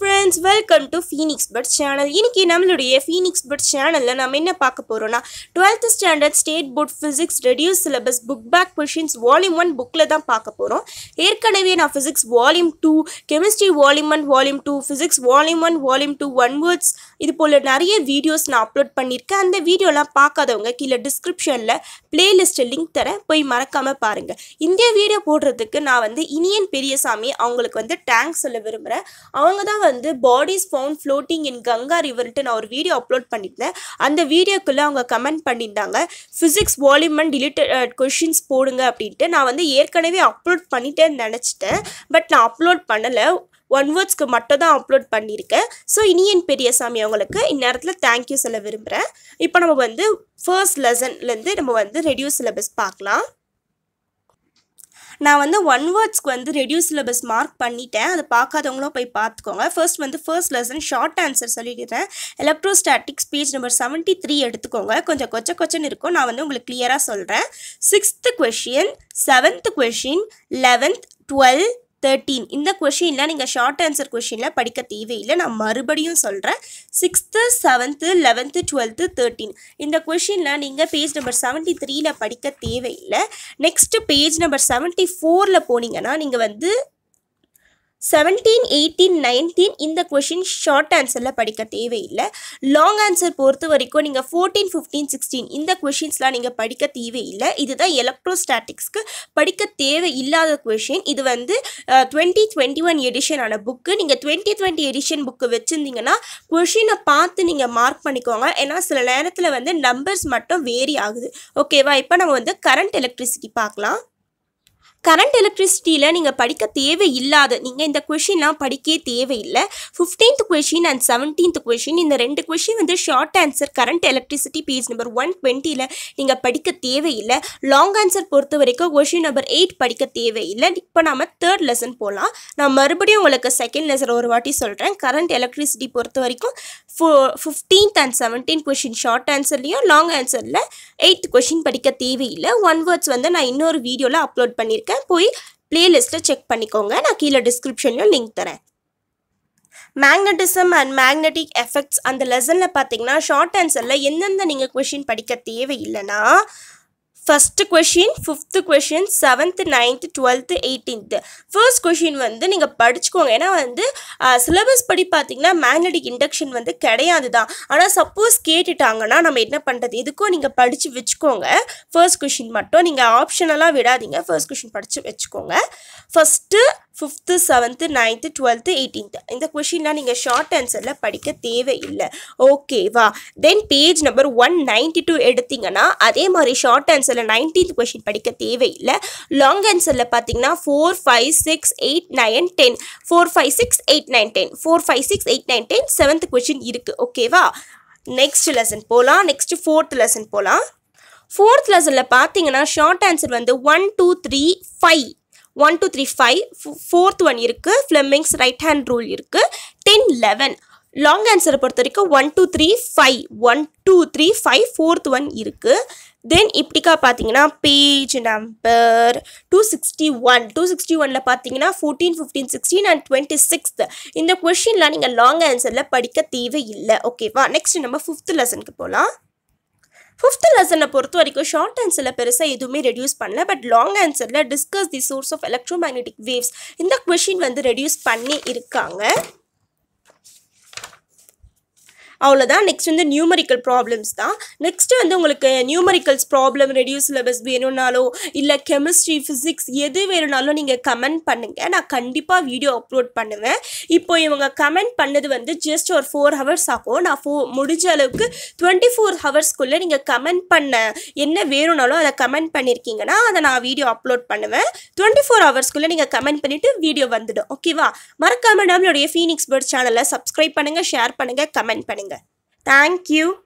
Friends welcome to Phoenix bird channel இன்னைக்கு நம்மளுடைய Phoenix bird சேனலில் நம்ம என்ன பார்க்க போகிறோம்னா twelfth standard state board physics reduce syllabus book back questions volume one புக்கில் தான் பார்க்க போகிறோம் ஏற்கனவே நான் physics volume two chemistry volume one volume two physics volume one volume two one words இது போல் நிறைய வீடியோஸ் நான் அப்லோட் பண்ணியிருக்கேன் அந்த வீடியோலாம் பார்க்காதவங்க கீழே டிஸ்கிரிப்ஷனில் பிளேலிஸ்ட்டு லிங்க் தரேன் போய் மறக்காமல் பாருங்கள் இந்த வீடியோ போடுறதுக்கு நான் வந்து இனியன் பெரியசாமி அவங்களுக்கு வந்து தேங்க்ஸ் சொல்ல விரும்புகிறேன் அவங்க தான் வந்து bodies found floating in Ganga ரிவர்ன்ட்டு நான் ஒரு வீடியோ அப்லோட் பண்ணியிருந்தேன் அந்த வீடியோக்குள்ளே அவங்க கமெண்ட் பண்ணியிருந்தாங்க physics volume and deleted questions போடுங்க அப்படின்ட்டு நான் வந்து ஏற்கனவே அப்லோட் பண்ணிட்டேன்னு நினச்சிட்டேன் பட் நான் அப்லோட் பண்ணலை ஒன் வேர்ட்ஸ்க்கு மட்டும் தான் அப்லோட் பண்ணியிருக்கேன் ஸோ இனியன் பெரியசாமி அவங்களுக்கு இந்நேரத்தில் தேங்க்யூ சொல்ல விரும்புகிறேன் இப்போ நம்ம வந்து ஃபர்ஸ்ட் லெசன்லேருந்து நம்ம வந்து ரெடியூஸ் சிலபஸ் பார்க்கலாம் நான் வந்து ஒன் வேர்ட்ஸ்க்கு வந்து ரெடியூஸ் சிலபஸ் மார்க் பண்ணிட்டேன் அதை பார்க்காதவங்களும் போய் பார்த்துக்கோங்க ஃபர்ஸ்ட் வந்து ஃபர்ஸ்ட் லெசன் ஷார்ட் ஆன்சர் சொல்லிடுறேன் electrostatics page number seventy three எடுத்துக்கோங்க கொஞ்சம் கொச்ச கொச்சன்னு இருக்கும் நான் வந்து உங்களுக்கு கிளியராக சொல்கிறேன் sixth question seventh question eleventh twelve thirteen இந்த கொஷினில் நீங்கள் ஷார்ட் ஆன்சர் கொஷினில் படிக்க தேவையில்லை நான் மறுபடியும் சொல்கிறேன் sixth seventh eleventh twelfth thirteen இந்த கொஷினில் நீங்கள் பேஜ் நம்பர் செவன்ட்டி த்ரீல படிக்க தேவையில்லை நெக்ஸ்ட்டு பேஜ் நம்பர் செவன்ட்டி ஃபோரில் போனீங்கன்னா நீங்கள் வந்து செவன்டீன் எயிட்டீன் நைன்டீன் இந்த கொஷின் ஷார்ட் ஆன்சரில் படிக்க தேவையில்லை லாங் ஆன்சர் பொறுத்த வரைக்கும் நீங்கள் ஃபோர்டீன் ஃபிஃப்டீன் சிக்ஸ்டீன் இந்த கொஷின்ஸ்லாம் நீங்கள் படிக்க தேவையில்லை இதுதான் எலக்ட்ரோஸ்டாட்டிக்ஸ்க்கு படிக்க தேவை இல்லாத கொஷின் இது வந்து டுவெண்ட்டி டுவெண்ட்டி ஒன் எடிஷனான புக்கு நீங்கள் டுவெண்ட்டி டுவெண்ட்டி எடிஷன் புக்கு வச்சுருந்தீங்கன்னா கொஷினை பார்த்து நீங்கள் மார்க் பண்ணிக்கோங்க ஏன்னா சில நேரத்தில் வந்து நம்பர்ஸ் மட்டும் வேரி ஆகுது ஓகேவா இப்போ நம்ம வந்து கரண்ட் எலக்ட்ரிசிட்டி பார்க்கலாம் கரண்ட் எலக்ட்ரிசிட்டியில் நீங்கள் படிக்க தேவையில்லாத நீங்கள் இந்த கொஷின்லாம் படிக்கவே தேவையில்லை fifteenth question and seventeenth question இந்த ரெண்டு கொஷின் வந்து short answer current electricity page number one டுவெண்ட்டியில் நீங்கள் படிக்க தேவையில்லை லாங் ஆன்சர் பொறுத்த வரைக்கும் கொஷின் நம்பர் எயிட் படிக்க தேவையில்லை இப்போ நம்ம தேர்ட் லெசன் போகலாம் நான் மறுபடியும் உங்களுக்கு செகண்ட் லெசன் ஒரு வாட்டி சொல்கிறேன் கரண்ட் எலக்ட்ரிசிட்டி பொறுத்த வரைக்கும் ஃபோ fifteenth and seventeen question short ஆன்சர்லேயும் லாங் ஆன்சரில் எயித் கொஷின் படிக்க தேவையில்லை ஒன் வேர்ட்ஸ் வந்து நான் இன்னொரு வீடியோவில் அப்லோட் பண்ணியிருக்கேன் போய் பிளேலிஸ்ட்டில் செக் பண்ணிக்கோங்க நான் கீழே டிஸ்கிரிப்ஷன்லையும் லிங்க் தரேன் மேக்னட்டிசம் அண்ட் மேக்னெட்டிக் எஃபெக்ட்ஸ் அந்த லெசனில் பார்த்தீங்கன்னா ஷார்ட் ஆன்சரில் எந்தெந்த நீங்கள் கொஷின் படிக்க தேவையில்லைன்னா first question fifth question seventh ninth twelfth eighteenth first question வந்து நீங்கள் படிச்சுக்கோங்க ஏன்னா வந்து சிலபஸ் படி பார்த்தீங்கன்னா மேக்னெட்டிக் இண்டக்ஷன் வந்து கிடையாது தான் ஆனால் சப்போஸ் கேட்டுட்டாங்கன்னா நம்ம என்ன பண்ணுறது இதுக்கும் நீங்கள் படித்து வச்சுக்கோங்க ஃபர்ஸ்ட் கொஷின் மட்டும் நீங்கள் ஆப்ஷனலாக விடாதீங்க ஃபர்ஸ்ட் கொஷின் படித்து வச்சுக்கோங்க first fifth seventh ninth twelfth eighteenth இந்த கொஷின்லாம் நீங்கள் ஷார்ட் ஆன்சரில் படிக்க தேவையில்லை ஓகேவா then page number one ninety two எடுத்தீங்கன்னா அதே மாதிரி ஷார்ட் ஆன்சரில் நைன்டீன்த் கொஷின் படிக்க தேவையில்லை லாங் ஆன்சரில் பார்த்தீங்கன்னா four five six eight nine ten four five six eight nine ten four five six eight nine ten seventh question இருக்குது ஓகேவா நெக்ஸ்ட் லெசன் போகலாம் நெக்ஸ்ட் ஃபோர்த் லெசன் போகலாம் ஃபோர்த் லெசனில் பார்த்தீங்கன்னா ஷார்ட் ஆன்சர் வந்து one two three five one two three five fourth one இருக்குது Fleming's right hand rule இருக்குது ten eleven long ஆன்சரை பொறுத்த வரைக்கும் one two three five one two three five fourth one இருக்குது தென் இப்படிக்கா பார்த்தீங்கன்னா page number two sixty one two sixty ஒனில் பார்த்தீங்கன்னா fourteen fifteen sixteen and twenty sixth இந்த கொஷின்லாம் நீங்கள் லாங் ஆன்சரில் படிக்க தேவையில்லை ஓகேவா நெக்ஸ்ட் நம்ம ஃபிஃப்த் லெசனுக்கு போகலாம் ஃபிஃப்த் லெசனை பொறுத்த வரைக்கும் ஷார்ட் ஆன்சரில் பெருசாக எதுவுமே ரெடியூஸ் பண்ணல பட் லாங் ஆன்சரில் discuss the source of electromagnetic waves இந்த கொஷின் வந்து ரெடியூஸ் பண்ணி இருக்காங்க அவ்வளோதான் நெக்ஸ்ட் வந்து நியூமரிக்கல் ப்ராப்ளம்ஸ் தான் நெக்ஸ்ட் வந்து உங்களுக்கு நியூமரிக்கல்ஸ் ப்ராப்ளம் ரெடியூஸ் சிலபஸ் வேணும்னாலோ இல்லை கெமிஸ்ட்ரி ஃபிசிக்ஸ் எது வேணும்னாலும் நீங்கள் கமெண்ட் பண்ணுங்கள் நான் கண்டிப்பாக வீடியோ அப்லோட் பண்ணுவேன் இப்போ இவங்க கமெண்ட் பண்ணது வந்து ஜஸ்ட் ஒரு ஃபோர் ஹவர்ஸ் ஆகும் நான் ஃபோ முடிஞ்ச அளவுக்கு டுவெண்ட்டி ஃபோர் ஹவர்ஸ்க்குள்ளே நீங்கள் கமெண்ட் பண்ண என்ன வேணும்னாலும் அதை கமெண்ட் பண்ணியிருக்கீங்கன்னா அதை நான் வீடியோ அப்லோட் பண்ணுவேன் டுவெண்ட்டி ஃபோர் ஹவர்ஸ்க்குள்ளே நீங்கள் கமெண்ட் பண்ணிவிட்டு வீடியோ வந்துடும் ஓகேவா மறக்காமல் நம்மளுடைய ஃபீனிக்ஸ் பேர்ட் சேனலை சப்ஸ்கிரைப் பண்ணுங்கள் ஷேர் பண்ணுங்கள் கமெண்ட் பண்ணுங்கள் Thank you.